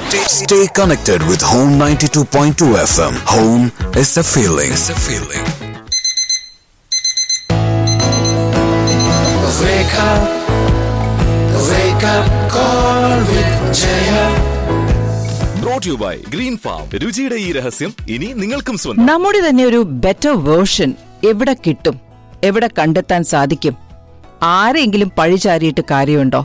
Stay connected with Home 92.2 FM. Home is a feeling. Is a feeling. Wake up, wake up, call with Jaya. Brought you by Green Farm രുചിയുടെ ഈ രഹസ്യം ഇനി നിങ്ങൾക്കും സ്വന്തം നമ്മുടെ തന്നെ ഒരു ബെറ്റർ വേർഷൻ എവിടെ കിട്ടും എവിടെ കണ്ടെത്താൻ സാധിക്കും ആരെങ്കിലും പഴിചാരിയിട്ട് കാര്യമുണ്ടോ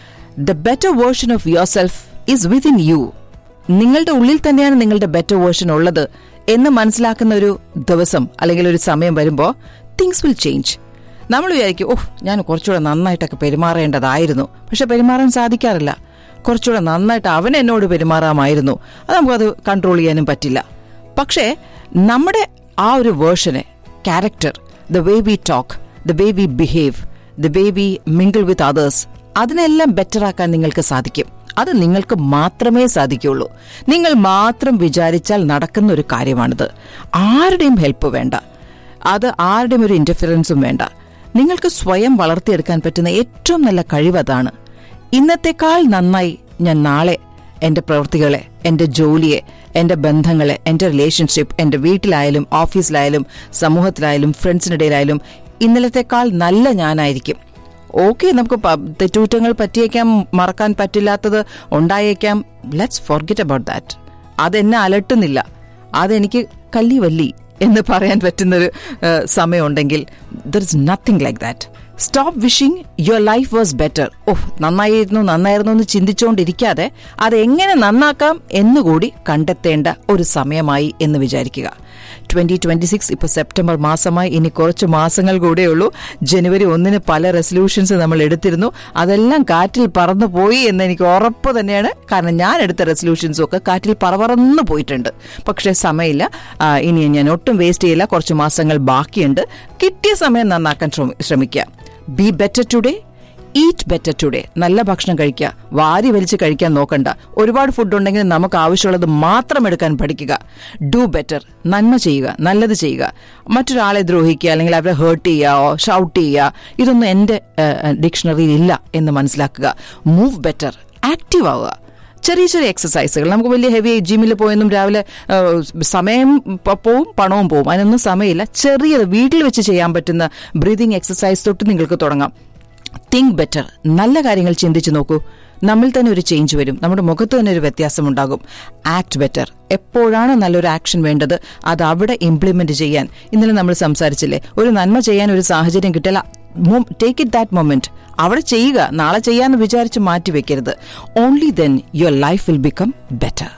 the better version of yourself is within you നിങ്ങളുടെ ഉള്ളിൽ തന്നെയാണ് നിങ്ങളുടെ ബെറ്റർ വേർഷൻ ഉള്ളത് എന്ന് മനസ്സിലാക്കുന്ന ഒരു ദിവസം അല്ലെങ്കിൽ ഒരു സമയം വരുമ്പോൾ തിങ്സ് വിൽ ചേഞ്ച് നമ്മൾ വിചാരിക്കും ഓഹ് ഞാൻ കുറച്ചുകൂടെ നന്നായിട്ടൊക്കെ പെരുമാറേണ്ടതായിരുന്നു പക്ഷെ പെരുമാറാൻ സാധിക്കാറില്ല കുറച്ചുകൂടെ നന്നായിട്ട് അവൻ എന്നോട് പെരുമാറാമായിരുന്നു അത് നമുക്കത് കൺട്രോൾ ചെയ്യാനും പറ്റില്ല പക്ഷേ നമ്മുടെ ആ ഒരു വേർഷനെ character the way we talk the way we behave the way we mingle with others അതിനെല്ലാം ബെറ്റർ ആക്കാൻ നിങ്ങൾക്ക് സാധിക്കും അത് നിങ്ങൾക്ക് മാത്രമേ സാധിക്കുള്ളൂ നിങ്ങൾ മാത്രം വിചാരിച്ചാൽ നടക്കുന്ന ഒരു കാര്യമാണിത് ആരുടെയും ഹെൽപ്പ് വേണ്ട അത് ആരുടെയും ഒരു ഇന്റർഫിറൻസും വേണ്ട നിങ്ങൾക്ക് സ്വയം വളർത്തിയെടുക്കാൻ പറ്റുന്ന ഏറ്റവും നല്ല കഴിവ് അതാണ് ഇന്നത്തെക്കാൾ നന്നായി ഞാൻ നാളെ എന്റെ പ്രവൃത്തികളെ എന്റെ ജോലിയെ എന്റെ ബന്ധങ്ങളെ എന്റെ റിലേഷൻഷിപ്പ് എന്റെ വീട്ടിലായാലും ഓഫീസിലായാലും സമൂഹത്തിലായാലും ഫ്രണ്ട്സിനിടയിലായാലും ഇന്നലത്തെക്കാൾ നല്ല ഞാനായിരിക്കും ഓക്കെ നമുക്ക് പ- തെറ്റുകുറ്റങ്ങൾ പറ്റിയേക്കാം മറക്കാൻ പറ്റില്ലാത്തത് ഉണ്ടായേക്കാം ലെറ്റ്സ് ഫോർഗെറ്റ് അബൌട്ട് ദാറ്റ് അതെന്നെ അലട്ടുന്നില്ല അതെനിക്ക് കല്ലി വല്ലി എന്ന് പറയാൻ പറ്റുന്നൊരു ഏഹ്, സമയമുണ്ടെങ്കിൽ there is nothing like that stop wishing your life was better ഓഹ് നന്നായിരുന്നു നന്നായിരുന്നു എന്ന് ചിന്തിച്ചുകൊണ്ടിരിക്കാതെ അത് എങ്ങനെ നന്നാക്കാം എന്നുകൂടി കണ്ടെത്തേണ്ട ഒരു സമയമായി എന്ന് വിചാരിക്കുക ട്വന്റി ട്വന്റി സിക്സ് ഇപ്പൊ സെപ്റ്റംബർ മാസമായി ഇനി കുറച്ച് മാസങ്ങൾ കൂടെയുള്ളൂ ജനുവരി ഒന്നിന് പല റെസൊല്യൂഷൻസ് നമ്മൾ എടുത്തിരുന്നു അതെല്ലാം കാറ്റിൽ പറന്നു പോയി എന്ന് എനിക്ക് ഉറപ്പ് തന്നെയാണ് കാരണം ഞാൻ എടുത്ത റെസൊല്യൂഷൻസും ഒക്കെ കാറ്റിൽ പറന്ന് പോയിട്ടുണ്ട് പക്ഷേ സമയമില്ല ആ, ഇനി ഞാൻ ഒട്ടും വേസ്റ്റ് ചെയ്യില്ല കുറച്ച് മാസങ്ങൾ ബാക്കിയുണ്ട് കിട്ടിയ സമയം നന്നാക്കാൻ ശ്രമി- ശ്രമിക്കുക be better today eat better today നല്ല ഭക്ഷണം കഴിക്കുക വാരി വലിച്ച് കഴിക്കാൻ നോക്കണ്ട ഒരുപാട് ഫുഡ് ഉണ്ടെങ്കിൽ നമുക്ക് ആവശ്യമുള്ളത് മാത്രം എടുക്കാൻ പഠിക്കുക ഡു ബെറ്റർ നന്മ ചെയ്യുക നല്ലത് ചെയ്യുക മറ്റൊരാളെ ദ്രോഹിക്കുക അല്ലെങ്കിൽ അവരെ ഹേർട്ട് ചെയ്യുക ഷൗട്ട് ചെയ്യുക ഇതൊന്നും എൻ്റെ ഡിക്ഷണറിയിൽ ഇല്ല എന്ന് മനസ്സിലാക്കുക മൂവ് ബെറ്റർ ആക്റ്റീവ് ആവുക ചെറിയ ചെറിയ എക്സസൈസുകൾ നമുക്ക് വലിയ ഹെവി ജിമ്മിൽ പോയൊന്നും രാവിലെ ആ, സമയം പ- പോവും പണവും പോവും അതിനൊന്നും സമയമില്ല ചെറിയത് വീട്ടിൽ വെച്ച് ചെയ്യാൻ പറ്റുന്ന ബ്രീതിങ് എക്സസൈസ് തൊട്ട് നിങ്ങൾക്ക് തുടങ്ങാം തിങ്ക് ബെറ്റർ നല്ല കാര്യങ്ങൾ ചിന്തിച്ചു നോക്കൂ നമ്മിൽ തന്നെ ഒരു ചേഞ്ച് വരും നമ്മുടെ മുഖത്ത് തന്നെ ഒരു വ്യത്യാസം ഉണ്ടാകും ആക്ട് ബെറ്റർ എപ്പോഴാണ് നല്ലൊരു ആക്ഷൻ വേണ്ടത് അത് അവിടെ ഇംപ്ലിമെന്റ് ചെയ്യാൻ ഇന്നലെ നമ്മൾ സംസാരിച്ചില്ലേ ഒരു നന്മ ചെയ്യാൻ ഒരു സാഹചര്യം കിട്ടിയാൽ ടേക്ക് ഇറ്റ് ദാറ്റ് മൊമെന്റ് അവിടെ ചെയ്യുക നാളെ ചെയ്യാന്ന് വിചാരിച്ച് മാറ്റി വെക്കരുത് only then your life will become better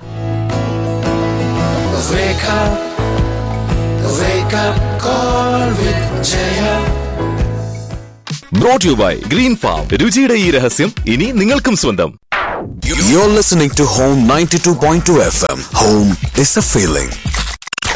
Wake up, wake up, call with Jaya. Brought you by Green Farm രുചിയുടെ ഈ രഹസ്യം ഇനി നിങ്ങൾക്കും സ്വന്തം You're listening to Home 92.2 FM. Home is a feeling.